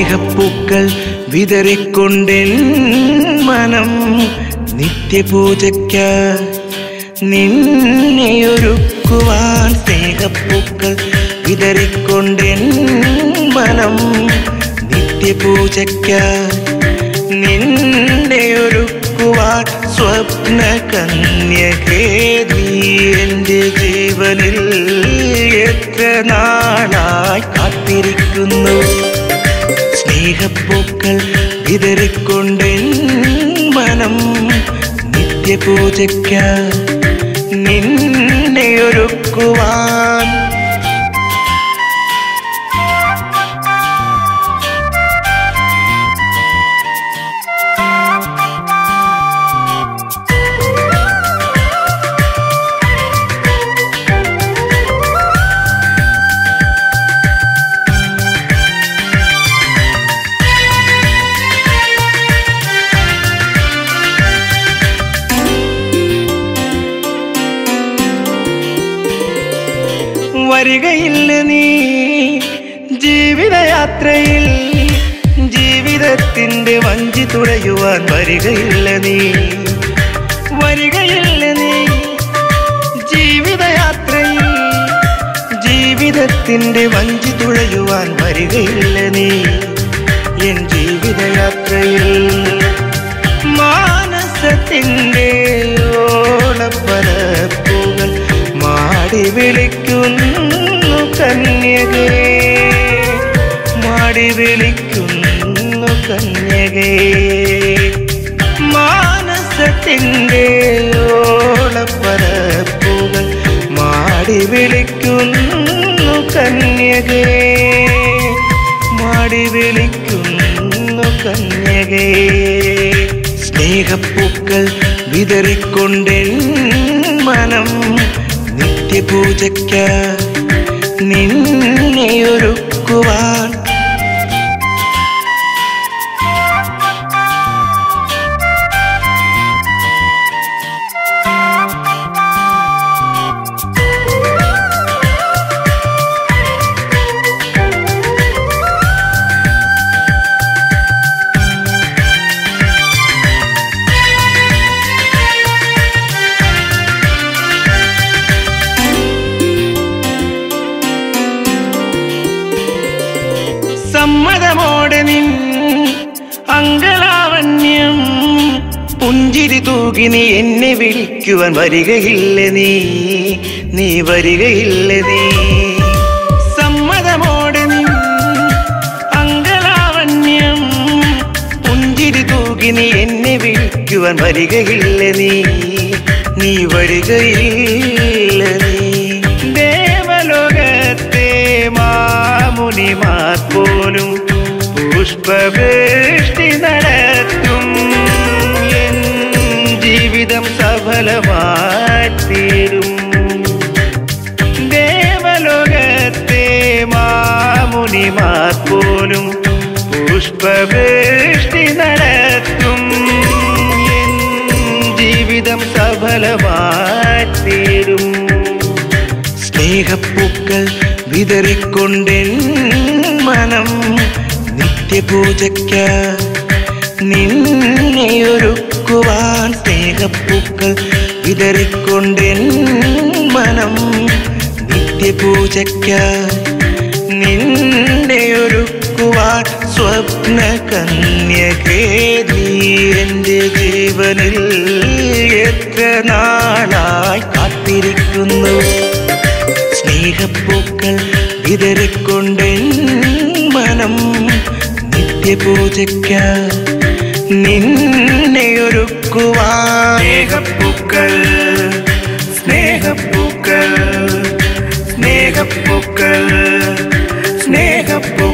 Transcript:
സ്നേഹപ്പൂക്കൾ വിതറിക്കൊണ്ടെൻ മനം നിത്യപൂജയ്ക്ക നിന്നെയൊരുക്കുവാൻ സ്നേഹപ്പൂക്കൾ വിതറിക്കൊണ്ടെൻ മനം നിത്യപൂജയ്ക്ക നിന്നെ ഒരുക്കുവാൻ സ്വപ്ന കന്യകേ നീ എൻ്റെ ജീവനിൽ എത്ര നാളായി കാത്തിരിക്കുന്നു സ്നേഹപ്പൂക്കൾ വിതറിക്കൊണ്ടെൻ മനം നിത്യപൂജയ്ക്ക നിന്നെ ഒരുക്കുവാൻ വരികയില്ല നീ ജീവിതയാത്രയിൽ ജീവിതത്തിന്റെ വഞ്ചി തുഴയുവാൻ വരികയില്ല നീ വരികയില്ല നീ ജീവിതയാത്രയിൽ ജീവിതത്തിന്റെ വഞ്ചി തുഴയുവാൻ വരികയില്ല നീ എൻ ജീവിതയാത്രയിൽ മാനസത്തിന്റെ ഓളപ്പരപ്പുകൾ മാടി വിളിക്കുന്നു കന്യകേ മാടി വിളിക്കുന്നു കന്യകേ മാനസത്തിന്റെ ഓളപ്പരപ്പുകൾ മാടി വിളിക്കുന്നു കന്യകേ മാടി വിളിക്കുന്നു കന്യകേ സ്നേഹപ്പൂക്കൾ വിതറിക്കൊണ്ടെൻ മനം നിത്യപൂജയ്ക്ക നിന്നെ ഒരുക്കുവാൻ സമ്മതമോടെ നിൻ അങ്കലാവണ്യം പുഞ്ചിരി തൂകി നീ എന്നെ വിളിക്കുവാൻ വരികയില്ല നീ നീ വരികയില്ല നീ സമ്മതമോടെ നിൻ അങ്കലാവണ്യം പുഞ്ചിരി തൂകി നീ എന്നെ വിളിക്കുവാൻ വരികയില്ല നീ നീ വരികയില്ല നീ ദേവലോകത്തെ മാമുനിമാർ പോലും പുഷ്പവൃഷ്ടി നടത്തും എൻ ജീവിതം സഫലമായിത്തീരും ദേവലോകത്തെ മാമുനിമാർ പോലും പുഷ്പവൃഷ്ടി നടത്തും എൻ ജീവിതം സഫലമായിത്തീരും സ്നേഹപ്പൂക്കൾ വിതറിക്കൊണ്ടെൻ മനം നിത്യപൂജയ്ക്ക നിന്നെ ഒരുക്കുവാൻ സ്നേഹപ്പൂക്കൾ വിതറിക്കൊണ്ടെൻ മനം നിത്യപൂജയ്ക്ക നിന്നെ ഒരുക്കുവാൻ സ്വപ്ന കന്യകേ നീ എൻ്റെ ജീവനിൽ എത്ര നാളായി കാത്തിരിക്കുന്നു സ്നേഹപ്പൂക്കൾ വിതറിക്കൊണ്ടെൻ മനം നിത്യപൂജയ്ക്ക നിന്നെ ഒരുക്കുവാൻ സ്നേഹപ്പൂക്കൾ സ്നേഹപ്പൂക്കൾ സ്നേഹപ്പൂക്കൾ സ്നേഹപ്പൂക്കൾ